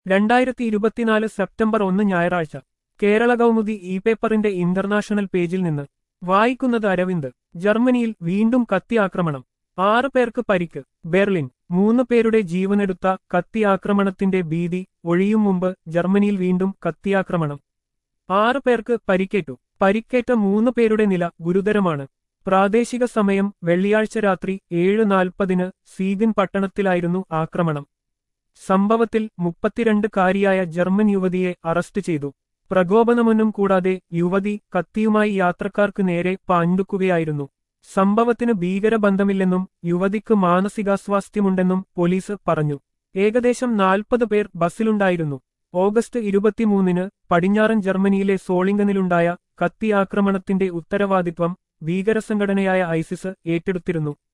രണ്ടായിരത്തി ഇരുപത്തിനാല് സെപ്റ്റംബർ ഒന്ന് ഞായറാഴ്ച കേരള കൗമുദി ഇ പേപ്പറിന്റെ ഇന്റർനാഷണൽ പേജിൽ നിന്ന് വായിക്കുന്നത് അരവിന്ദ് ജർമ്മനിയിൽ വീണ്ടും കത്തി ആക്രമണം ആറ് പേർക്ക് പരിക്ക് ബെർലിൻ മൂന്ന് പേരുടെ ജീവനെടുത്ത കത്തി ആക്രമണത്തിന്റെ ഭീതി ഒഴിയും മുമ്പ് ജർമ്മനിയിൽ വീണ്ടും കത്തിയാക്രമണം ആറ് പേർക്ക് പരിക്കേറ്റു പരിക്കേറ്റ മൂന്ന് പേരുടെ നില ഗുരുതരമാണ് പ്രാദേശിക സമയം വെള്ളിയാഴ്ച രാത്രി ഏഴ് നാൽപ്പതിന് സീഗൻ പട്ടണത്തിലായിരുന്നു ആക്രമണം സംഭവത്തിൽ മുപ്പത്തിരണ്ട് കാരിയായ ജർമ്മൻ യുവതിയെ അറസ്റ്റ് ചെയ്തു പ്രകോപനമൊന്നും കൂടാതെ യുവതി കത്തിയുമായി യാത്രക്കാർക്ക് നേരെ പാഞ്ഞുക്കുകയായിരുന്നു സംഭവത്തിന് ഭീകരബന്ധമില്ലെന്നും യുവതിക്ക് മാനസികാസ്വാസ്ഥ്യമുണ്ടെന്നും പോലീസ് പറഞ്ഞു ഏകദേശം നാൽപ്പത് പേർ ബസ്സിലുണ്ടായിരുന്നു ഓഗസ്റ്റ് ഇരുപത്തിമൂന്നിന് പടിഞ്ഞാറൻ ജർമ്മനിയിലെ സോളിംഗനിലുണ്ടായ കത്തി ആക്രമണത്തിന്റെ ഉത്തരവാദിത്വം ഭീകരസംഘടനയായ ഐസിസ് ഏറ്റെടുത്തിരുന്നു